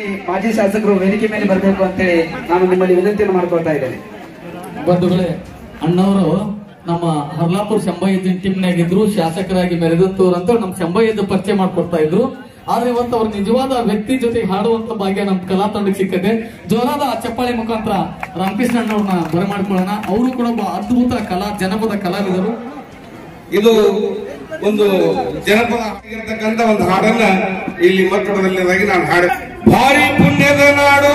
ಮಾಡಿ ಮಾಜಿ ಶಾಸಕರು ವೇದಿಕೆ ಮೇಲೆ ಬರಬೇಕು ಅಂತೇಳಿ ನಾನು ನಿಮ್ಮಲ್ಲಿ ವಿನಂತಿಯನ್ನು ಮಾಡ್ಕೊಳ್ತಾ ಇದ್ದೇನೆ ಬಂಧುಗಳೇ ಅಣ್ಣವರು ನಮ್ಮ ಹರ್ಲಾಪುರ ಶಂಭಾಯುದ್ದಿನ ಟೀಮ್ನಾಗ ಇದ್ರು ಶಾಸಕರಾಗಿ ಮೆರೆದಂತವ್ರು ಅಂತ ನಮ್ಮ ಶಂಭಾಯುದ್ದ ಪರಿಚಯ ಮಾಡ್ಕೊಡ್ತಾ ಇದ್ರು ಆದ್ರೆ ಇವತ್ತು ಅವ್ರ ನಿಜವಾದ ವ್ಯಕ್ತಿ ಜೊತೆಗೆ ಹಾಡುವಂತ ಭಾಗ್ಯ ನಮ್ಮ ಕಲಾ ತಂಡಕ್ಕೆ ಸಿಕ್ಕದೆ ಜೋರಾದ ಚಪ್ಪಾಳೆ ಮುಖಾಂತರ ರಾಮಕೃಷ್ಣ ಅಣ್ಣವ್ರನ್ನ ಬರಮಾಡ್ಕೊಳ್ಳೋಣ ಅವರು ಕೂಡ ಒಬ್ಬ ಅದ್ಭುತ ಕಲಾ ಜನಪದ ಕಲಾವಿದರು ಇದು ಒಂದು ಜನಪದ ಆಗಿರ್ತಕ್ಕಂಥ ಒಂದು ಹಾಡನ್ನ ಇಲ್ಲಿ ಮಕ್ಕಳದಲ್ಲಿದಾಗಿ ನಾನು ಹಾಡ ಭಾರಿ ಪುಣ್ಯದ ನಾಡು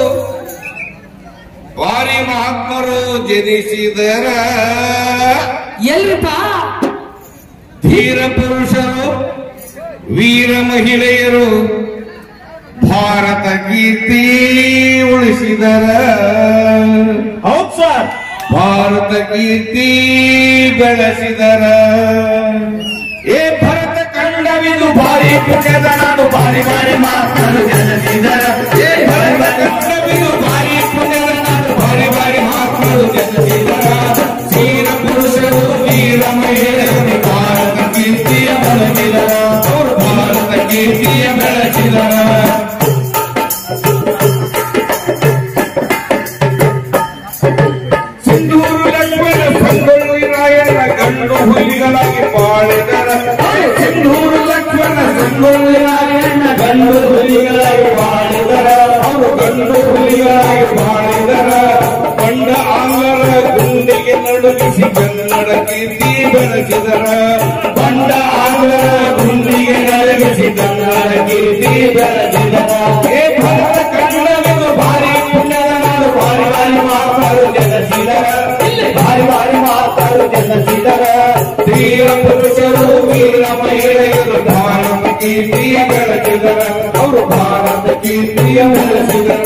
ಭಾರಿ ಮಹಾತ್ಮರು ಜನಿಸಿದರ ಎಲ್ರಿಪ್ಪ ಧೀರ ಪುರುಷರು ವೀರ ಮಹಿಳೆಯರು ಭಾರತ ಕೀರ್ತಿ ಉಳಿಸಿದರ ಹೌದ್ ಸರ್ ಭಾರತ ಕೀರ್ತಿ ಬೆಳೆಸಿದರ ಏ ಭರತ ಕಂಡವಿದು ಭಾರಿ ಪುಣ್ಯದ ನಾಡು ಭಾರಿ ಭಾರಿ ಮಾತನು ಜನಸಿದರ ಏ ಭರತ ಕಂಡವಿದು ಭಾರಿ ಪುಣ್ಯದ ನಾಡು ಭಾರಿ ಭಾರಿ ಮಾತನು ಜನಸಿದರ ವೀರ ಪುರುಷರು ವೀರ ಮಹಿಳೆಯರು ಭಾರತ ಕೀರ್ತಿಯ ಬೆಳೆಸಿದರ ಅವರು ಭಾರತ ಕೀರ್ತಿಯ ಬೆಳೆಸಿದರ ಸಿಂಧೂರು ಲಕ್ಷ್ಮಣ ಸಂಗೊಳ್ಳು ರಾಯಣ್ಣ ಗಂಡು ಹುಲಿಗಳಾಗಿ ಬಾಳಿದರ ಸಿಂಧೂರು ಲಕ್ಷ್ಮಣ ಸಂಗೊಳ್ಳು ರಾಯಣ್ಣ ಗಂಡು ಹುಲಿಗಳಾಗಿ ಬಾಳಿದರ ಅವರು ಗಂಡು ಹುಲಿಗಳಾಗಿ ಬಾಳಿದರ ಬಂಡ ಆಂಗ್ಲರ ಗುಂಡಿಗೆ ನಡುಗಿಸಿ ಕನ್ನಡ ಕೀರ್ತಿ ಬೆಳೆಸಿದರ ಬಂಡ ಆಂಗ್ಲರ ಗುಂಡಿಗೆ ನಡುಗಿಸಿ ಕನ್ನಡ ಕೀರ್ತಿ ಬೆಳೆಸಿದರ ಏ ಭರತ ಕನ್ನಡವೆಂದು ಭಾರಿ ಪುಣ್ಯದ ನಾಡು ಭಾರಿ ಭಾರಿ ಮಾತಾಡು ಜನಸಿದರ ಇಲ್ಲಿ ಭಾರಿ ಭಾರಿ ಮಾತಾಡು ಜನಸಿದರ ವೀರ ಪುರುಷರು ವೀರ ಮಹಿಳೆಯರು ಭಾರತ ಕೀರ್ತಿಯ ಬೆಳೆಸಿದರ ಅವರು ಭಾರತ ಕೀರ್ತಿಯ ಬೆಳೆಸಿದರ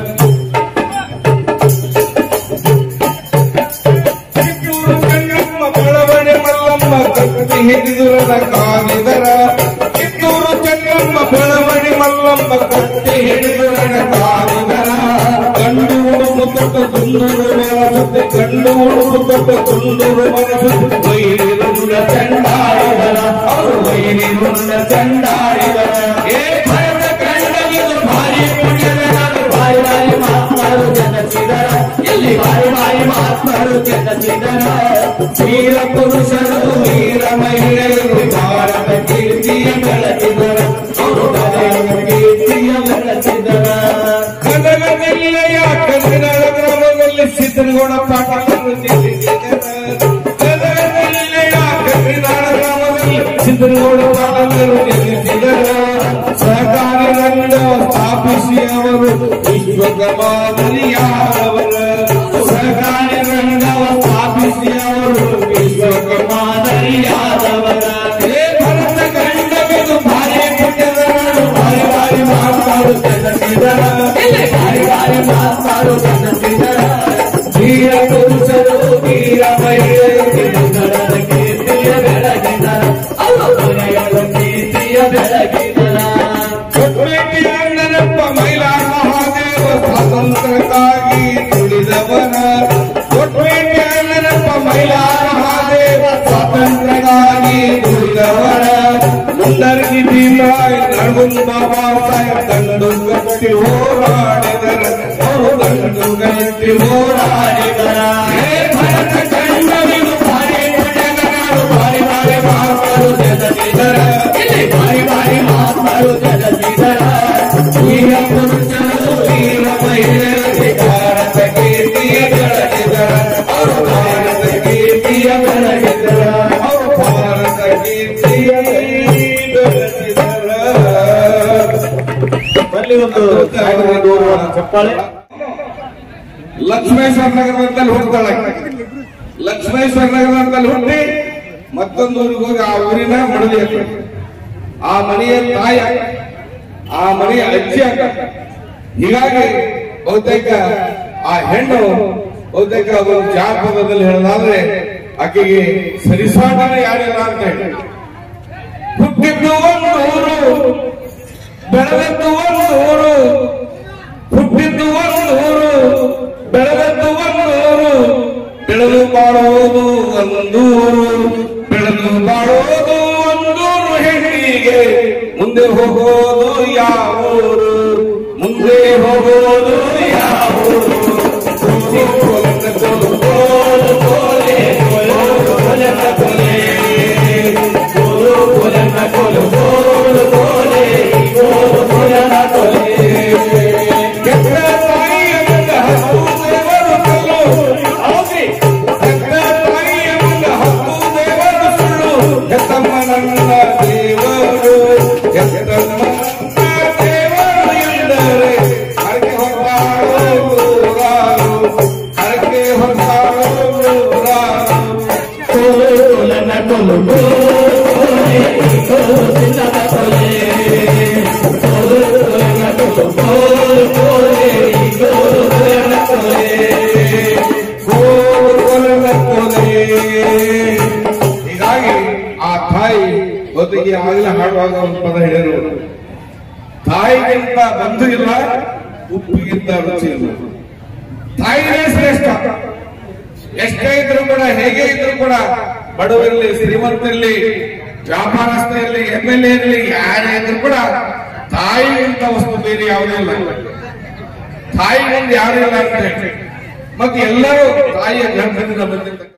ಕಿತ್ತೂರು ಚೆನ್ನಮ್ಮ ಬೆಳವಣೆ ಮಲ್ಲಮ್ಮ ಕತ್ತಿ ಹಿಡಿದುರದ ಕಾಲಿದರ ಕಿತ್ತೂರು ಚೆನ್ನಮ್ಮ ಬೆಳವಣಿ ಮಲ್ಲಮ್ಮ ಕತ್ತಿ ಹಿಡಿದುರದ ಕಾಲಿದರ ಗಂಡು ಉಡುಪು ತೊಟ್ಟು ತುಂಡುರು ಮನಸುತ್ತೆ ಗಂಡು ಉಡುಪು ತೊಟ್ಟು ತುಂಡುರು ಮನಸುತ್ತೆ ವೈರಿರುಂಡ ಚಂಡಾಡಿದರ ಅವರು ವೈರಿರುಂಡ ಚಂಡಾಡಿದರ ಏ ಭರತ ಕಂಡವಿದು ಭಾರಿ ಪುಣ್ಯದ ನಾಡು ಭಾರಿ ಭಾರಿ ಮಾತನಾಡು ಜನಸಿದರ ಇಲ್ಲಿ ಭಾರಿ ಭಾರಿ ಮಾತನಾಡು ಜನಸಿದರ ವೀರ ಪುರುಷರು ವೀರ ಮಹಿಳೆಯರು ಭಾರತ ಕೀರ್ತಿಯ ಬೆಳೆಸಿದರ ಅವರು ಭಾರತ ಕೀರ್ತಿಯ ಬೆಳೆಸಿದರ ಕನಗದಲ್ಲಿಯ ಕನ್ನಡ ಗ್ರಾಮದಲ್ಲಿ ಸಿದ್ದನಗೌಡ ಪಾಟೀಲರು ಜನಿಸಿದರ ಕನಗದಲ್ಲಿಯ ಕನ್ನಡ ಗ್ರಾಮದಲ್ಲಿ ಸಿದ್ದನಗೌಡ ಪಾಟೀಲರು ಜನಿಸಿದರ ಸಹಕಾರಿ ರಂಗ ಸ್ಥಾಪಿಸಿ ಅವರು ವಿಶ್ವಕರ್ಮಾದರಿಯಾದವರ ಸಹಕಾರಿ ರಂಗವ ಸ್ಥಾಪಿಸಿ ಅವರು ವಿಶ್ವಕರ್ಮಾದರಿಯಾದವರ ಹೇ ಭರತ ಗಂಡವಿದು ಭಾರಿ ಪುಣ್ಯದ ನಾಡು ಭಾರಿ ಭಾರಿ ಮಾತಾಡು ಜನಸಿದರ ಇಲ್ಲಿ ಭಾರಿ ಭಾರಿ ಮಾತಾಡು ಜನಸಿದರ ವೀರ ಪುರುಷರು ವೀರ ಮಹಿಳೆಯರು ಕನ್ನಡದ ಕೀರ್ತಿಯ ಬೆಳಗಿದರ ಅವರ ಕೀರ್ತಿಯ ಬೆಳಗಿದರ ಅಣ್ಣನಪ್ಪ ಮೈಲಾರ ಮಹಾದೇವ ಸ್ವಾತಂತ್ರ್ಯಕ್ಕಾಗಿ ದುಡಿದವನ ಕೊಟ್ಬೇಟಿ ಅಣ್ಣನಪ್ಪ ಮೈಲಾರ ಮಹಾದೇವ ಸ್ವಾತಂತ್ರ್ಯಕ್ಕಾಗಿ ದುಡಿದವನ ಮುಂದರ್ಗಿ ಭೀಮರಾಯ್ ನಡುಗುಂದ ಬಾಬಾ ಸಾಹೇಬ್ ದಂಡು ಗಟ್ಟಿ ಹೋರಾಡಿದರ ಅವರು ದಂಡು ಗಟ್ಟಿ ಹೋರಾಡಿದರ ಹೇ ಭರತ ಕಂಡವಿದು ಭಾರಿ ಪುಣ್ಯದ ನಾಡು ಭಾರಿ ಭಾರಿ ಮಾತಾಡು ಜನಸಿದರ ಇಲ್ಲಿ ಭಾರಿ ಭಾರಿ ಮಾತಾಡು ಜನಸಿದರ ವೀರ ಪುರುಷರು ವೀರ ಮಹಿಳೆಯರಿಗೆ ಭಾರತ ಕೀರ್ತಿಯ ಬೆಳಗಿದರ ಅವರು ಭಾರತ ಕೀರ್ತಿಯ ಬೆಳಗಿದರ ಅವರು ಭಾರತ ಕೀರ್ತಿಯ ಬೆಳಗಿದರ ಅಲ್ಲಿ ಒಂದು ಗೌರವ ಚಪ್ಪಾಳೆ ಲಕ್ಷ್ಮೇಶ್ವರ ನಗರದಲ್ಲಿ ಹುಡ್ತಾಳೆ ಲಕ್ಷ್ಮೇಶ್ವರ ನಗರದಲ್ಲಿ ಹುಟ್ಟಿ ಮತ್ತೊಂದು ಊರಿಗೆ ಹೋಗಿ ಆ ಊರಿನ ಮಡದಿ ಆಕೆ. ಆ ಮನೆಯ ತಾಯಿ ಆಕೆ. ಆ ಮನೆಯ ಅಜ್ಜಿ ಆಕೆ. ಹೀಗಾಗಿ ಬಹುತೇಕ ಆ ಹೆಣ್ಣು ಬಹುತೇಕ ಒಂದು ಜಾನಪದದಲ್ಲಿ ಹೇಳೋದಾದ್ರೆ ಆಕೆಗೆ ಸರಿಸಾಟನೆ ಯಾರಿಲ್ಲ ಅಂತ ಹೇಳಿ ಹುಟ್ಟಿದ್ದು ಒಂದು ಊರು ಬೆಳೆದದ್ದು ಒಂದು ಊರು ಹುಟ್ಟಿದ್ದು ಒಂದು ಊರು ಬೆಳೆದದ್ದು ಒಂದು ಊರು ಬೆಳೆದು ಬಾಳೋದು ಒಂದೂರು ಬೆಳೆದು ಬಾಳೋದು ಒಂದೂರು ಹೆಣ್ಣಿಗೆ ಮುಂದೆ ಹೋಗೋದು ಯಾವ ಊರು ಬರ್ತಾರೋ ನೂರಾರು. ಕೋಲನ ಕೊಲು ಕೋಲೆ, ಕೋಲು ಚಿನ್ನದ ಕೊಲೆ. ಕೋಲನ ಕೊಲು ಕೋಲು ಕೋಲೆ, ಕೋಲನ ಕೊಲೆ. ಗೋವರ್ಧನ ಕೊಲೆ. ಹೀಗಾಗಿ ಆ ತಾಯಿ ಬದುಕಿ ಆಗಲೇ ಹಾಡುವಾಗ ಒಂದು ಪದ ಹೇಳಿದರು ತಾಯಿಗಿಂತ ಬಂಧು ಇಲ್ಲ ಉಪ್ಪಿಗಿಂತ ರುಚಿ ಇಲ್ಲ ತಾಯಿನೇ ಶ್ರೇಷ್ಠ ಎಷ್ಟೇ ಇದ್ರು ಕೂಡ ಹೇಗೆ ಇದ್ರು ಕೂಡ ಬಡವರಲ್ಲಿ ಶ್ರೀಮಂತರಲ್ಲಿ ವ್ಯಾಪಾರಸ್ಥ ಇರಲಿ ಎಂ ಎಲ್ ಎ ಇರಲಿ ಯಾರೇ ಇದ್ರು ಕೂಡ ತಾಯಿಗಿಂತ ವಸ್ತು ಬೇರೆ ಯಾವುದೂ ಇಲ್ಲ ತಾಯಿ ಮುಂದೆ ಯಾರು ಇಲ್ಲ ಅಂತ ಹೇಳಿ ಮತ್ತೆ ಎಲ್ಲರೂ ತಾಯಿಯ ಗರ್ಭದಿಂದ ಬಂದಿರ್ತಕ್ಕಂಥ